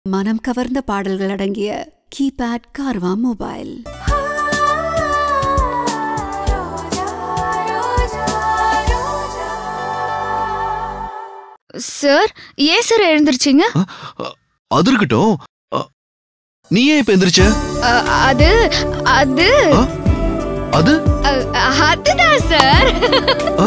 மனம் கவர்ந்த பாடல்கள் அடங்கிய கீபேட் கார்வா மொபைல் சார் ஏன் சார் எழுந்திருச்சீங்க அது இருக்கட்டும் அ, நீ ஏன் இப்ப எந்திரிச்ச அ, அது அது ஆ? அது அ, அதுதான் சார் ஆ?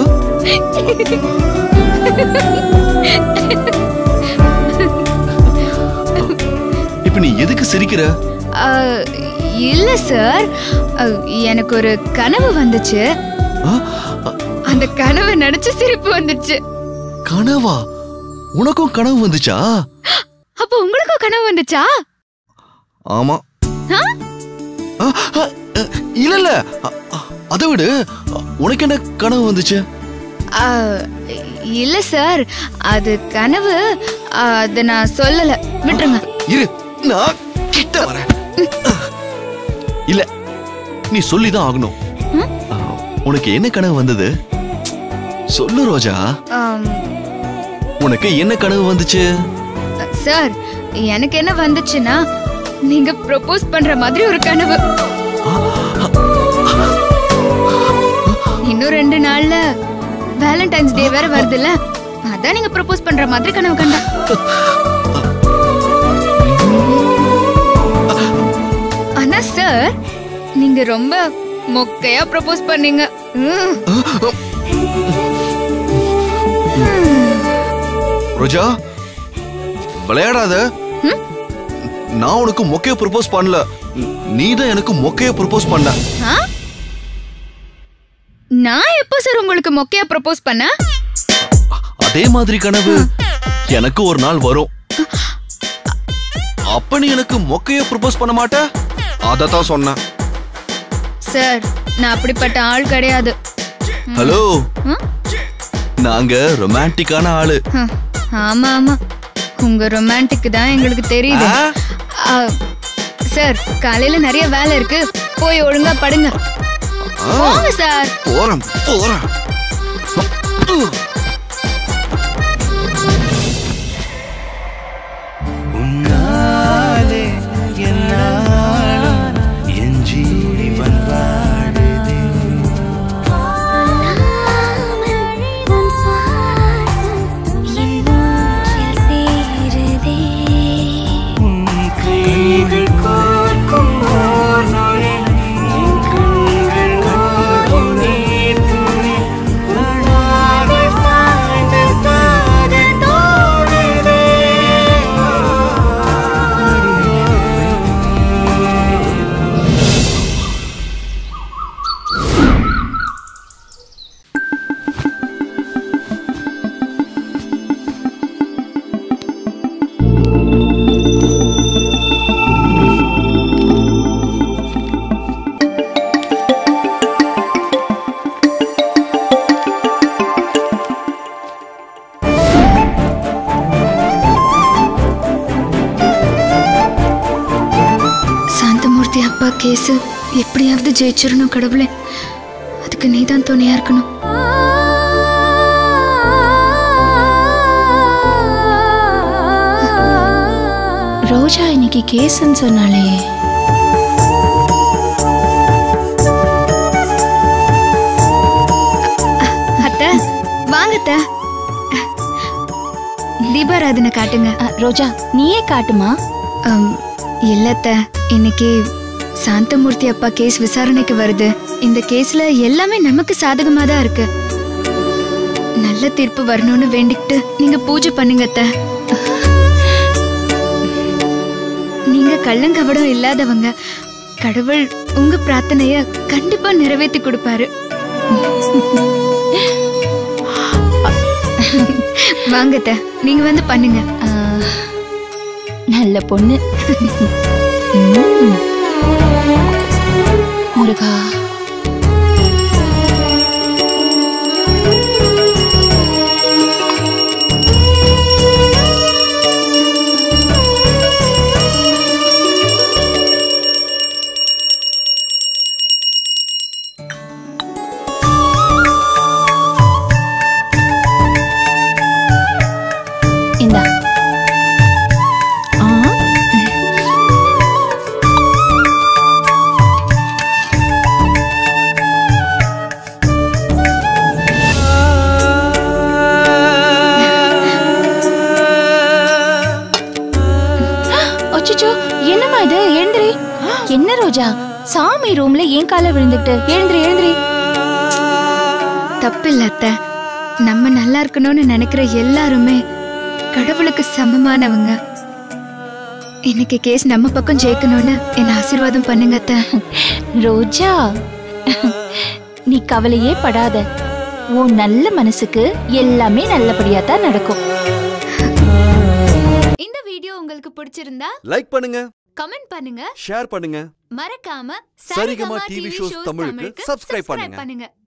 இப்ப நீ எதுக்கு சிரிக்கிற அ, இல்ல சார் அ, எனக்கு ஒரு கனவு வந்துச்சு ஆ? அ, அந்த கனவை நினைச்சு சிரிப்பு வந்துச்சு கனவா உனக்கும் கனவு வந்துச்சா அப்ப உங்களுக்கும் கனவு வந்துச்சா ஆமா ஆ? ஆ, ஆ, அ, இல்ல இல்ல அ, அ, அதை விடு அ, உனக்கு என்ன கனவு வந்துச்சு அ, இல்ல சார் அது கனவு அத நான் சொல்லல விட்டுருங்க இரு நான் கிட்ட வரேன் இல்ல நீ சொல்லிதான் ஆகணும் ம்? ஆ, உனக்கு என்ன கனவு வந்தது சொல்லு ரோஜா ஆம், உனக்கு என்ன கனவு வந்துச்சு சார் எனக்கு என்ன வந்துச்சுன்னா நீங்க ப்ரொபோஸ் பண்ற மாதிரி ஒரு கனவு இன்னும் ரெண்டு நாள்ல வேலண்டைன்ஸ் டே வேற வருதுல்ல அதான் நீங்க ப்ரொபோஸ் பண்ற மாதிரி கனவு கண்டேன் ஆனா சார் நீங்க ரொம்ப மொக்கையா ப்ரொபோஸ் பண்ணீங்க ம். ரோஜா விளையாடாத ம்? நான் உனக்கு மொக்கைய ப்ரப்போஸ் பண்ணல நீ தான் எனக்கு மொக்கைய ப்ரப்போஸ் பண்ண ஆ? நான் எப்போ சார் உங்களுக்கு மொக்கையா ப்ரொபோஸ் பண்ண அதே மாதிரி கனவு எனக்கு ஒரு நாள் வரும் அப்ப நீ எனக்கு மொக்கைய ப்ரப்போஸ் பண்ண மாட்ட அத தான் சொன்னேன் சார் நான் அப்படிப்பட்ட ஆள் கிடையாது ஹலோ ம்? நாங்க ரொமான்டிக்கான ஆளு ஹம், ஆமா ஆமா உங்க ரொமான்டிக் தான் எங்களுக்கு தெரியுது ஆ? ஆ, சார் காலையில நிறைய வேலை இருக்கு போய் ஒழுங்கா படுங்க ஆ, போங்க சார் போறேன் போறேன் உன்னாலே என்னாலும் என் ஜீவன் வாடுதே உன் கைகள் கோர்க்கும் ஓர் நொடி உன் கண்கள் ஓடும் நீர் துளி உன்னாக சாய்ந்த காதல் தோணுதே சாந்தமூர்த்தி அப்பா கேஸ் எப்படியாவது ஜெயிச்சிடணும் கடவுளே அதுக்கு நீதான் துணையா இருக்கணும் ரோஜா இன்னைக்கு கேஸ்ன்னு சொன்னாலே அத்தை வாங்க அத்தை தீபாராதனை காட்டுங்க அ, ரோஜா நீயே காட்டுமா அம், இல்ல அத்தை இன்னைக்கு சாந்தமூர்த்தி அப்பா கேஸ் விசாரணைக்கு வருது இந்த கேஸ்ல எல்லாமே நமக்கு சாதகமா தான் இருக்கு நல்ல தீர்ப்பு வரணும்னு வேண்டிக்கிட்டு நீங்க பூஜை பண்ணுங்க அத்தை நீங்க கள்ளங்கபடம் இல்லாதவங்க கடவுள் உங்க பிரார்த்தனைய கண்டிப்பா நிறைவேத்தி கொடுப்பாரு வாங்க அத்தை நீங்க வந்து பண்ணுங்க அ, நல்ல பொண்ணு ம். முருகா இந்தா ஆ என்னம்மா இது எழுந்திரி என்ன ரோஜா சாமி ரூம்ல ஏன் கால விழுந்துட்டு எழுந்திரி எழுந்திரி தப்பில்ல அத்தை நம்ம நல்லா இருக்கணும்னு நினைக்கிற எல்லாருமே கடவுளுக்கு சமமானவங்க இன்னைக்கு கேஸ் நம்ம பக்கம் ஜெயிக்கணும்னு என்ன ஆசீர்வாதம் பண்ணுங்க அத்தை ரோஜா நீ கவலையே படாத உன் நல்ல மனசுக்கு எல்லாமே நல்லபடியா தான் நடக்கும் இந்த வீடியோ உங்களுக்கு பிடிச்சிருந்தா லைக் பண்ணுங்க கமெண்ட் பண்ணுங்க ஷேர் பண்ணுங்க மறக்காம சரிகமா டிவி ஷோஸ் தமிழுக்கு சப்ஸ்கிரைப் பண்ணுங்க பண்ணுங்க